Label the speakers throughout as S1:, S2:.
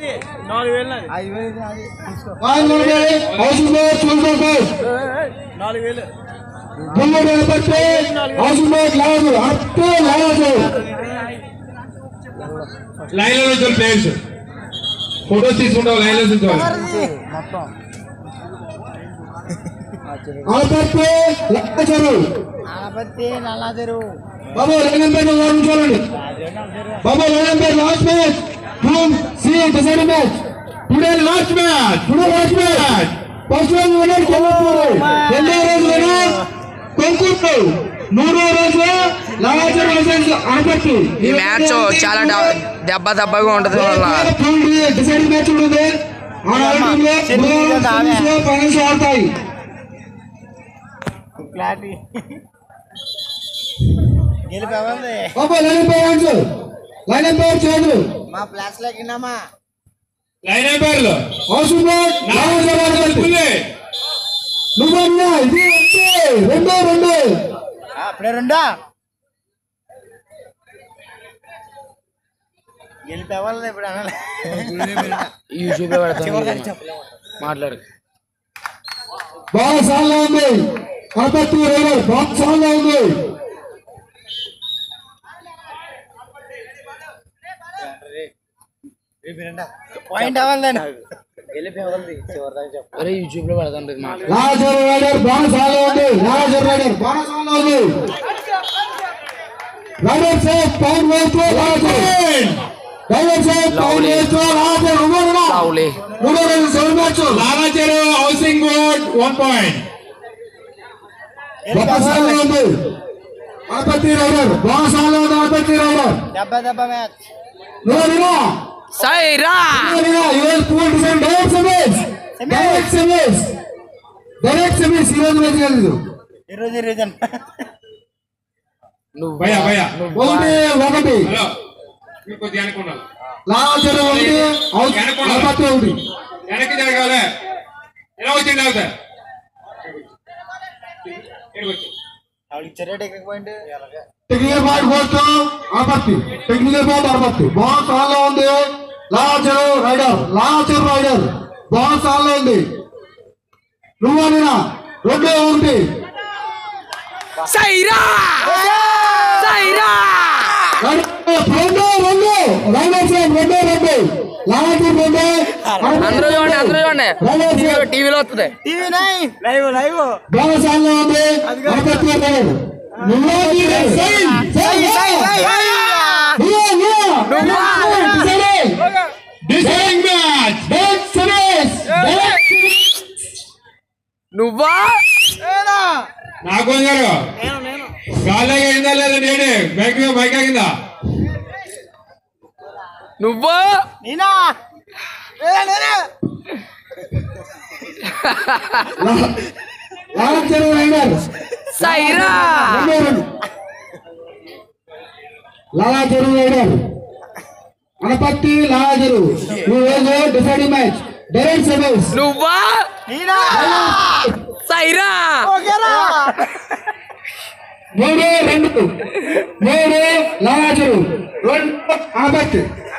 S1: నాలుగు వేలు నాది.
S2: ఐదు వేలు నాది. తీసుకో.
S3: పాయింట్ నలభై హౌస్ మేట్ ట్వంటీ ఫైవ్
S1: నాలుగు వేలు
S3: బుల్లెట్ నిలబెట్టి హౌస్ మేట్ లాదు అట్టే లాదు
S4: లైన్ లో నుంచి ప్లేయర్స్ ఫోటోస్ తీసుకుంటావు లైన్ లో నుంచి
S2: ఎవరిది? మొత్తం
S3: ఆపత్తి లక్షలు
S2: ఆపత్తి నల్లా చెరువు
S3: బాబు లైన్ పేరు వారు చూడండి బాబు లైన్ పేరు last match home C decide match today last match today last match first రోజు వినర్ కొల్లూరు రెండో రోజు వినర్ కొంకూరు మూడో రోజు లావాజర్ వర్సెస్ ఆపత్తి
S5: ఈ మ్యాచ్ చాలా డ- దెబ్బ దెబ్బగా ఉంటది వల్ల
S3: డిసైడ్ మ్యాచ్ ఉంటుంది ఆ ఆటంలో ఫైనల్స్ ఆడతాయి
S2: క్లారిటీ గెలిపి ఎవరిది
S3: బాబు లైన్ పేరు లైన్ పేరు చేతులు
S2: మా ప్లాస్ లేకిన్నామా
S4: లైన్ అయిపోయారు
S3: హౌస్ మేట్ లావాజర్ ఆపత్తి నువ్వన్నా ఇది వచ్చే రెండో రెండు
S2: అప్పుడే రెండా గెలిపి ఎవరిది ఇప్పుడు అనాలి
S5: యూట్యూబ్ పెడతాను మాట్లాడు
S3: బాగా సాల్లా ఉంది కనపత్తి రైడర్ బాగా సాల్లా ఉంది
S2: పాయింట్ ఎవరిదని
S5: అరే యూట్యూబ్ లో పెడతాను మాట్లాడు
S3: లాజర్ రైడర్ బాగా సాల్లా ఉంది లాజర్ రైడర్ బాగా సాల్లా ఉంది రైడర్ సేఫ్ పైన్ వేస్తూ లాజర్ రైడర్ సేఫ్ పైన్ వేస్తూ లాజర్ ఉమ్మడినా
S5: రావులే
S3: మూడో రోజు seven match
S4: Lalacheru housing board one point
S3: బాగా సాల్లా ఉంది కనపత్తి రైడర్ బాగా సాల్లా ఉంది కనపత్తి రైడర్
S2: దెబ్బ దెబ్బ మ్యాచ్
S3: నువ్వు వినా
S5: సైరా
S3: ఈరోజు pool design direct semis direct semis direct semis ఈ రోజు మ్యాచ్ కాదు
S2: ఈరోజు రీజన్
S5: నువ్వు
S4: భయ్యా భయ్యా
S3: ఒకటి ఒకటి
S4: హలో మీరు కొద్దిగా అనుకున్నాను
S3: లాచర్ ఒకటి అవుట్ కనపత్తి ఒకటి
S4: వెనక్కి జరగాలి ఎలా వచ్చింది అవుతా
S2: ఆవిడకి చెర్రీ టెక్నిక్ పాయింట్
S3: టెక్నికల్ పాయింట్ కోస్ట్ ఆపత్తి టెక్నికల్ పాయింట్ ఆపత్తి బాల్ చాలా ఉంది లాచర్ రైడర్ లాచర్ రైడర్ బాల్ చాలా ఉంది నువ్వు అనినా రెండు ఒకటి
S5: సైరా సైరా
S3: రెండు రెండు రైడర్ సేమ్ రెండు రెండు లాచర్ రెండు
S5: అందరూ చూడండి అందరూ చూడండి
S3: రైడర్ సేమ్
S5: టీవీలో వస్తుంది
S2: టీవీ నై లైవ్ లైవ్
S3: బాలసాలలో ఉంది కనపత్తి రైడర్ నువ్వు సై సై సై
S4: డిసైడింగ్ మ్యాచ్
S5: నువ్వా
S4: నాకు గారు గాల్లో అయిందా లేదా నేనే బైక్ బైక్ ఆగిందా
S5: నువ్వు
S2: నేనా నేనా నేనా
S5: సైరా
S3: లాలాచెరు రైడర్ అనపత్తి లాలాచెరు నువ్వు డిసైడింగ్ మ్యాచ్ డైరెక్ట్ సర్వీస్
S5: నువ్వా
S2: నేనా
S5: సైరా
S2: ఓకేరా
S3: మూడు రెండు మూడు లాలాచెరు రెండు Anaparthi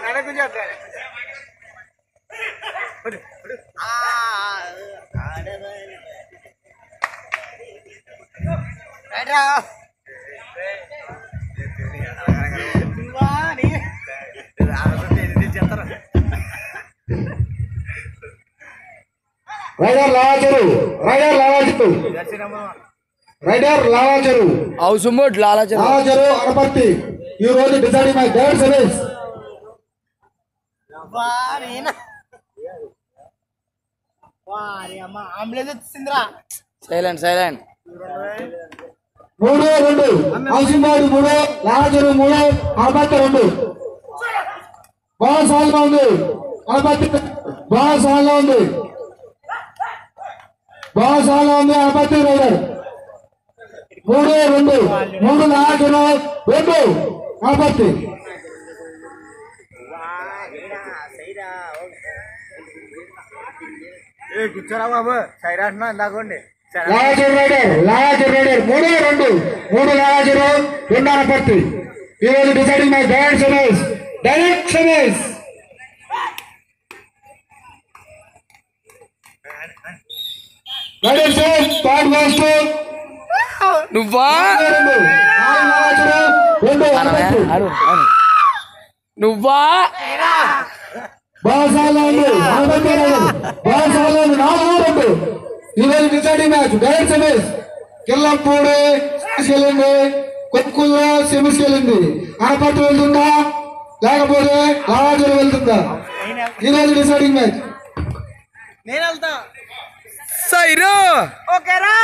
S3: raider Lalacheru raider Lalacheru raider Lalacheru
S5: house mode Lalacheru
S3: Lalacheru Anaparthi ఈ రోజు డిసైడింగ్ మ్యాచ్ డైరెక్ట్ సర్వీస్
S2: వారి అమ్మ అంబులెన్స్ వచ్చిందిరా
S5: సైలెంట్ సైలెంట్
S3: మూడు రెండు హౌసింగ్ మూడు లాలాచెరు మూడు అనపత్తి రెండు బాగా సాల్గా ఉంది అనపత్తి బాగా సాల్గా ఉంది బాగా సాల్గా ఉంది అనపత్తి రైడర్ మూడు రెండు మూడు లాలాచెరు రెండు అనపత్తి
S2: కూర్చోరా బాబు సైరా అంటున్నా ఇందాకోండి
S3: లాలాచెరు రైడర్ లాలాచెరు రైడర్ మూడు రెండు మూడు లాలాచెరు రెండు అనపత్తి ఈ రోజు deciding match direct service direct service raider safe third first
S5: నువ్వా
S3: రెండు నాలుగు నాగార్జున రెండు ఆనపర్తి
S5: నువ్వా
S3: బాసాలో ఉంది ఆనపర్తి రైడర్ బాసాలో ఉంది నాలుగు రెండు ఈ రోజు deciding match direct semis Killampudi వెళ్ళింది కొక్కుల్లో సెమీస్ వెళ్ళింది ఆనపర్తి వెళ్తుందా లేకపోతే రాజులు వెళ్తుందా ఈ రోజు డిసైడింగ్ మ్యాచ్
S2: నేను వెళ్తా
S5: సైరు
S2: ఓకేరా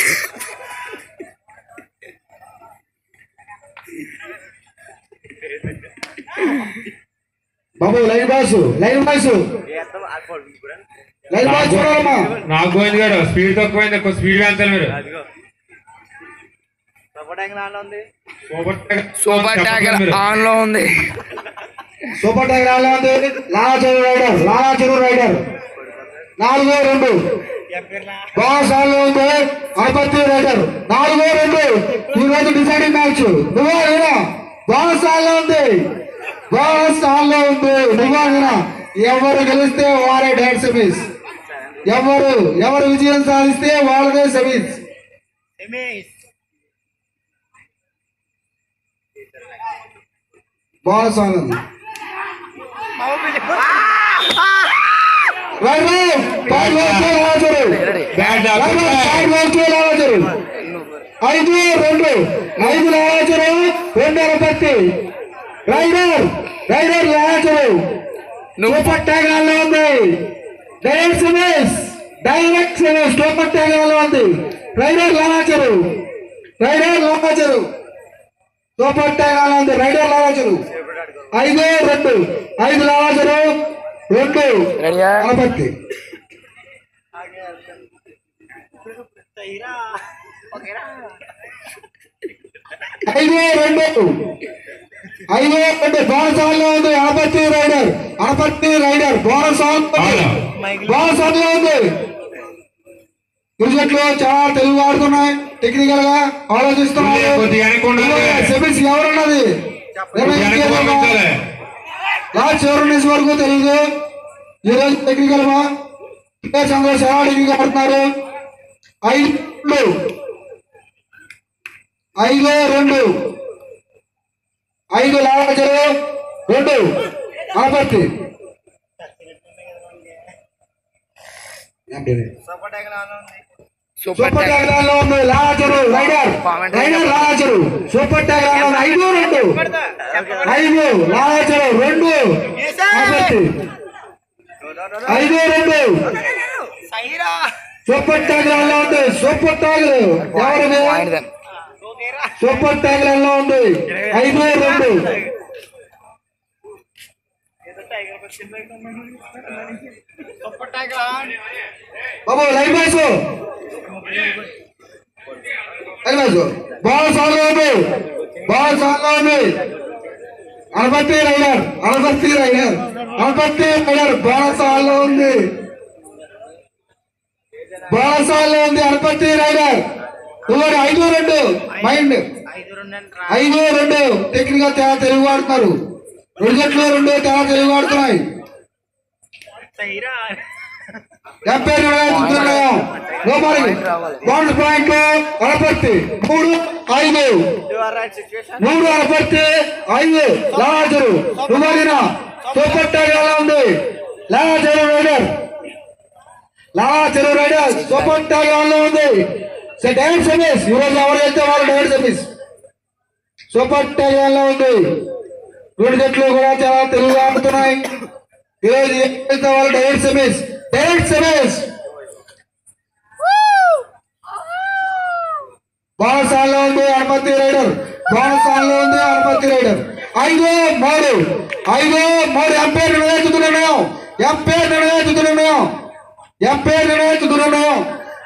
S3: బాబు line boss line boss line boss చూడాలమ్మా
S4: నాకు గోవింద్ గారు స్పీడ్ తక్కువైంది ఎక్కువ స్పీడ్ పెంచాలి మీరు
S2: సపోర్ట్ యాంగిల్ ఆన్ ఉంది
S4: సూపర్ ట్యాగ్
S5: సూపర్ ట్యాగర్
S4: మీరు.
S5: ఆన్ లో ఉంది
S3: సూపర్ టైగర్ ఆలా ఉంది లాలాచెరు రైడర్ లాలాచెరు రైడర్ నాలుగో రెండు బాస్ ఆల్లో ఉంది అనపర్తి రైడర్ నాలుగో రెండు ఈ రోజు డిసైడింగ్ మ్యాచ్ నువ్వా నేనా బాస్ ఆల్లో ఉంది బాస్ ఆల్లో ఉంది నువ్వా నేనా ఎవరు గెలిస్తే వారే డైరెక్ట్ సెమీస్ ఎవరు ఎవరు విజయం సాధిస్తే వాళ్ళదే సెమీస్ బాస్ ఆల్ ఉంది రైట్ రైట్ బ్యాట్ వేస్తే లాలాచెరు
S4: బ్యాట్ డాక్
S3: బ్యాట్ వేస్తే లాలాచెరు ఐదు రెండు ఐదు లాలాచెరు రెండు అనపత్తి రైడర్ రైడర్ లాలాచెరు
S5: నువ్వు
S3: సూపర్ ట్యాగ్ లో ఉంది direct semis direct semis super tag లో ఉంది raider Lalacheru raider Lalacheru super tag లో ఉంది రైడర్ లాలాచెరు ఐదు రెండు ఐదు లాలాచెరు రెండు
S5: రెడీయా
S3: అనపత్తి ఐదు రెండు ఐదు రెండు బోనస్ ఆన్ లో ఉంది Anaparthi raider Anaparthi raider bonus on
S4: అవునా?
S3: బోనస్ ఆన్ లో ఉంది క్రికెట్ లో చాలా తెలుగు ఆడుతున్నాయి టెక్నికల్ గా ఆలోచిస్తున్నాయి
S4: కొద్దిగా అనుకున్నాను
S3: సెమీస్ ఎవరున్నది
S4: పంపించాలి
S3: లాస్ట్ చివరి నుంచి వరకు తెలియదు ఈ రోజు టెక్నికల్ గా ప్లేయర్స్ అందరూ చాలా టెక్నికల్ ఆడుతున్నారు ఐదు ఐదు రెండు ఐదు లావాజరు రెండు అనపర్తి
S2: సపోర్ట్ యాంగిల్ ఆన్ ఉంది
S5: సూపర్
S3: సూపర్
S5: ట్యాగర్
S3: ట్యాగ్ లో ఉంది లావాజరు రైడర్ రైడర్ లావాజరు సూపర్ ట్యాగ్ లో ఉంది ఐదు రెండు ఐదు లావాజరు రెండు అనపర్తి ఐదు రెండు
S2: సైరా
S3: సూపర్ ట్యాగ్ లో ఉంది సూపర్ ట్యాగ్ ఎవరిది
S5: పాయింట్ దెన్
S3: సూపర్ ట్యాగ్ లో ఉంది ఐదు రెండు
S2: సపోర్ట్ యాంగిల్ ఆన్
S3: బాబు line boys line boys ball సాల్ ఉంది బాల్ సాల్ ఉంది Anaparthi raider Anaparthi raider Anaparthi raider ball సాల్ ఉంది బాల్ సాల్ ఉంది అనపర్తి రైడర్ ఇవ్వండి ఐదు రెండు మైండ్
S2: ఐదు రెండు అండి
S3: ఐదు రెండు టెక్నికల్ తేడా తెలుగు వాడుతున్నారు రెండు జట్లు రెండు తేడా తెలుగు వాడుతున్నాయి
S2: సైరా
S3: ఎంపైర్ నిర్ణయం లోపలి బౌండ్ పాయింట్ అనపర్తి మూడు ఐదు
S2: యు ఆర్ రైట్ సిచువేషన్
S3: మూడు అనపర్తి ఐదు లాజరు నువ్వడిన సూపర్ ట్యాగ్ ఎలా ఉంది లాజరు రైడర్ లాజరు రైడర్ సూపర్ ట్యాగ్ ఎలా ఉంది సో డైరెక్ట్ సర్వీస్ ఈ రోజు ఎవరు వెళ్తే వాళ్ళు డైరెక్ట్ సర్వీస్ సూపర్ ట్యాగ్ ఎలా ఉంది రెండు జట్లు కూడా చాలా తెలుగు ఆడుతున్నాయి ఈ రోజు ఏం వెళ్తే వాళ్ళు డైరెక్ట్ సర్వీస్ డైరెక్ట్ సర్వీస్ బాణసాలలో ఉంది హనుమతి రైడర్ బాణసాలలో ఉంది హనుమతి రైడర్ ఐదు మూడు ఐదు మూడు ఎంపైర్ నిర్ణయించుకున్న నిర్ణయం ఎంపైర్ నిర్ణయించుకున్న నిర్ణయం ఎంపైర్ నిర్ణయించుకున్న నిర్ణయం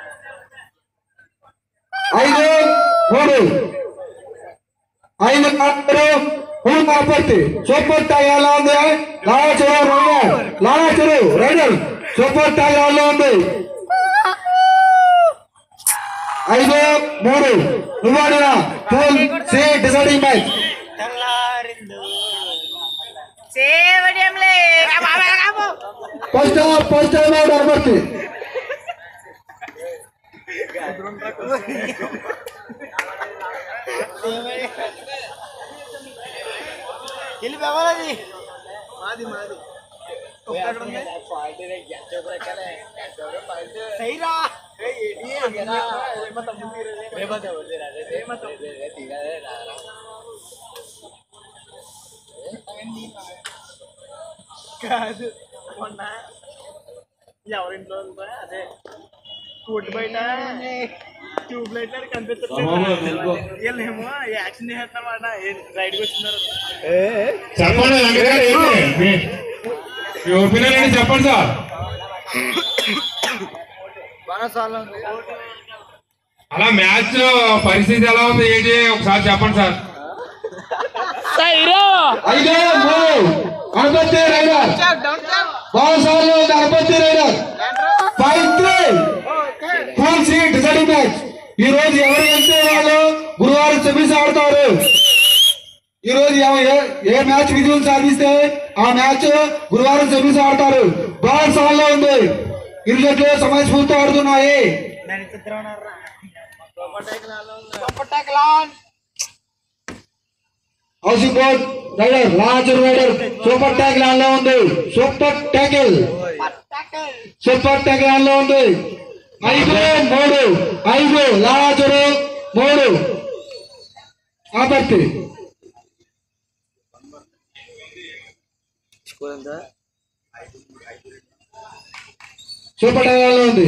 S3: ఐదు మూడు ఐదు నాలుగు మూడు కాపర్తి సూపర్ ట్యాగ్ ఎలా ఉంది Lalacheru raider Lalacheru raider super tag ఎలా ఉంది ఐదు మూడు నువ్వాడిన పూల్ సి డిసైడింగ్ మ్యాచ్
S2: తెల్లారిందు సేవడియంలే
S3: first first time out Anaparthi
S2: వెళ్ళి పెవ్వాలది సైరా కాదు మొన్న ఎవరింట్లో ఉందో అదే కోటి బయట ట్యూబ్ లైట్ లాగా కనిపిస్తుంది వీళ్ళేమో యాక్షన్ చేస్తున్నమాట రైడ్కి వచ్చినారు
S4: చెప్పండి వెంకట గారు ఏంటి? మీ- మీ ఒపీనియన్ ఏంటి చెప్పండి సార్ అలా మ్యాచ్ పరిస్థితి ఎలా ఉంది ఏంటి ఒకసారి చెప్పండి సార్
S3: ఐదో మూడు గణపతి రైడర్ బాలసాలు Ganapathi raider five three full C deciding match ఈ రోజు ఎవరు వెళ్తే వాళ్ళు గురువారం సెమీస్ ఆడతారు ఈ రోజు ఎవ- ఏ- ఏ మ్యాచ్ విజయం సాధిస్తే ఆ మ్యాచ్ గురువారం సెమీస్ ఆడతారు బాలసాల్లో ఉంది ఇరు జట్లు సమయస్ఫూర్తి ఆడుతున్నాయి
S2: దాని చిత్రం ఉన్నారా
S3: హౌసింగ్ బోర్డ్ రైడర్ లాచర్ రైడర్ సూపర్ ట్యాగ్ లాన్ లో ఉంది సూపర్ ట్యాకిల్ సూపర్ ట్యాగ్ లాన్ లో ఉంది ఐదు మూడు ఐదు లాచరు మూడు ఆపత్తి సూపర్ ట్యాగ్ లాన్ లో ఉంది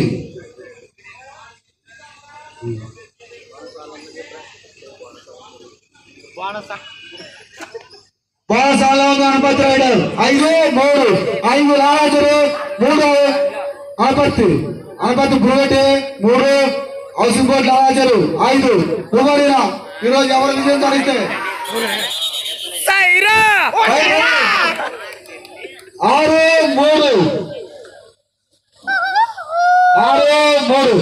S3: బాలసాల గణపతి రైడర్ ఐదు మూడు ఐదు లారాజరు మూడు ఆపత్తి ఆపత్తి బురుగటి మూడు హౌసింగ్ బోర్డు లారాజరు ఐదు కుమారిన ఈరోజు ఎవరు విజయం సాధిస్తే ఆరు మూడు ఆరు మూడు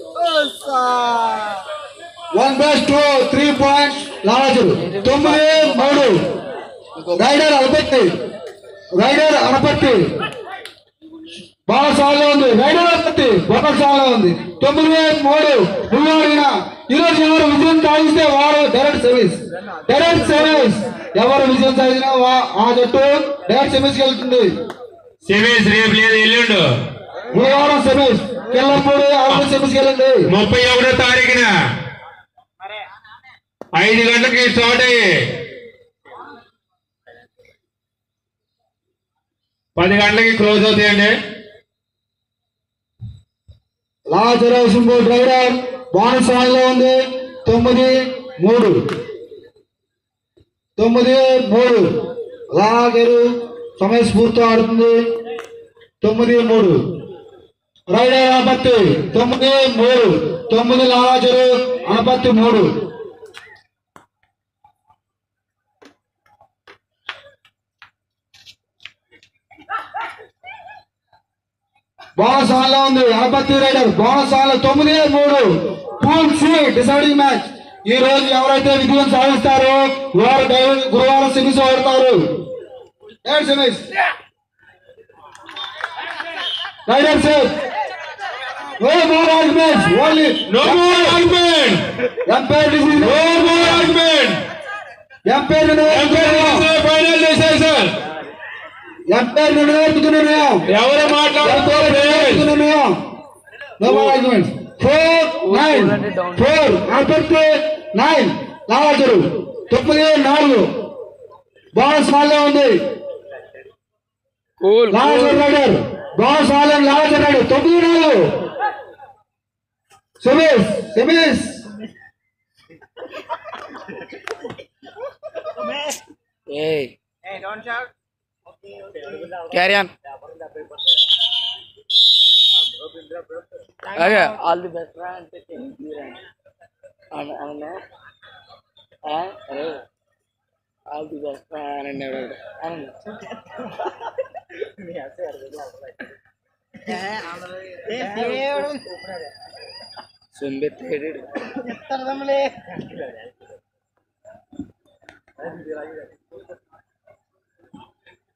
S3: one plus two three points లారాజరు తొమ్మిది మూడు రైడర్ అనపత్తి రైడర్ అనపత్తి బాగా సాల్లో ఉంది రైడర్ అనపత్తి బాగా సాల్లో ఉంది తొమ్మిది మూడు మున్నాడిన ఈరోజు ఎవరు విజయం సాధిస్తే వారు డైరెక్ట్ సర్వీస్ డైరెక్ట్ సర్వీస్ ఎవరు విజయం సాధించినా వా- ఆ జట్టు డైరెక్ట్ సర్వీస్ కి వెళ్తుంది
S4: సెమీస్ రేపు లేదు ఎల్లుండు
S3: గురువారం సర్వీస్ కిల్లపూడి ఆరు సర్వీస్ కి వెళ్ళింది
S4: ముప్పై ఒకటో తారీఖున ఐదు గంటలకి స్టార్ట్ అయ్యి పది గంటలకి క్లోజ్ అవుతాయండి
S3: లాజరవసం బోర్డు రైడర్ బోనస్ లో ఉంది తొమ్మిది మూడు తొమ్మిది మూడు లాగరు సమయస్ఫూర్తి ఆడుతుంది తొమ్మిది మూడు రైడర్ అనపత్తి తొమ్మిది మూడు తొమ్మిది లాజరు అనపత్తి మూడు బోనస్ ఆన్ లో ఉంది అనపత్తి రైడర్ బోనస్ ఆన్ లో తొమ్మిది మూడు పూల్ సి డిసైడింగ్ మ్యాచ్ ఈ రోజు ఎవరైతే విజయం సాధిస్తారో వారు డై- గురువారం సెమీస్ ఆడతారు raider semis raider safe no more arguments only
S4: no more argument
S3: umpire decision
S4: no more argument
S3: umpire నిర్ణయం
S4: ఫైనల్ చేశారు సార్
S3: ఎంపైర్ నిర్ణయం నిర్ణయం
S4: ఎవరు మాట్లాడుతున్నారు
S3: No more arguments. Four, nine. Four, ఆపత్తి నైన్ నాలుగు తొమ్మిది నాలుగు బాస్ వాళ్ళే ఉంది లాజర్ రైడర్ బాస్ వాళ్ళే లాజర్ రైడర్ తొమ్మిది నాలుగు సెమీస్ సెమీస్
S5: ఏయ్
S2: Hey, don't shout.
S5: Carry on అదే ఆల్ ది బెస్ట్ రా అంటే అవునా అరే ఆల్ ది బెస్ట్ రా అని ఎవరు అవును
S2: ఏ దేవుడు
S5: సొంబెత్తేడు
S2: చెప్తారులే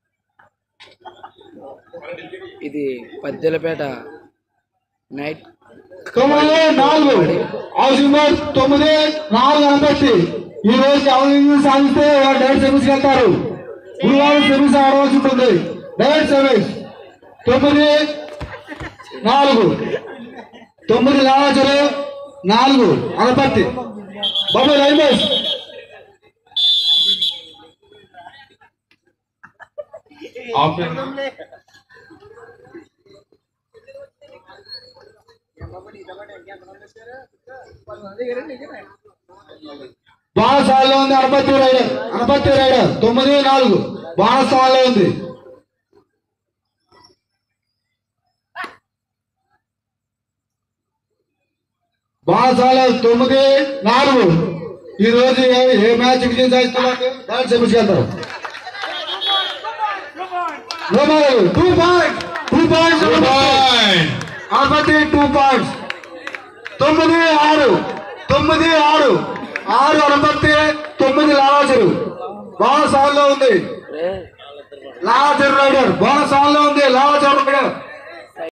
S5: ఇది పద్దెలపేట నైట్
S3: తొమ్మిది నాలుగు హౌసింగ్ బోర్డ్ తొమ్మిది నాలుగు అనబట్టి ఈ రోజు హౌసింగ్ సాధిస్తే వారు డైరెక్ట్ సర్వీస్ వెళ్తారు గురువారం సర్వీస్ ఆడవలసి ఉంటుంది డైరెక్ట్ సర్వీస్ తొమ్మిది నాలుగు తొమ్మిది లావాచరు నాలుగు అనపత్తి బాబాయ్ లైన్ బస్ బాణసాలలో ఉంది అనపత్తి రైడర్ అనపత్తి రైడర్ తొమ్మిది నాలుగు బాణసాలలో ఉంది బాణసాల తొమ్మిది నాలుగు ఈ రోజు ఏ- ఏ మ్యాచ్ విజయం సాధిస్తున్నారు దాన్ని చెప్పించుకెళ్తారు two point two points
S4: point
S3: Anaparthi two points తొమ్మిది ఆరు తొమ్మిది ఆరు ఆరు అనపత్తి తొమ్మిది లావాచరు బోనస్ హాల్లో ఉంది లావాచరు రైడర్ బోనస్ హాల్లో ఉంది లావాచరు రైడర్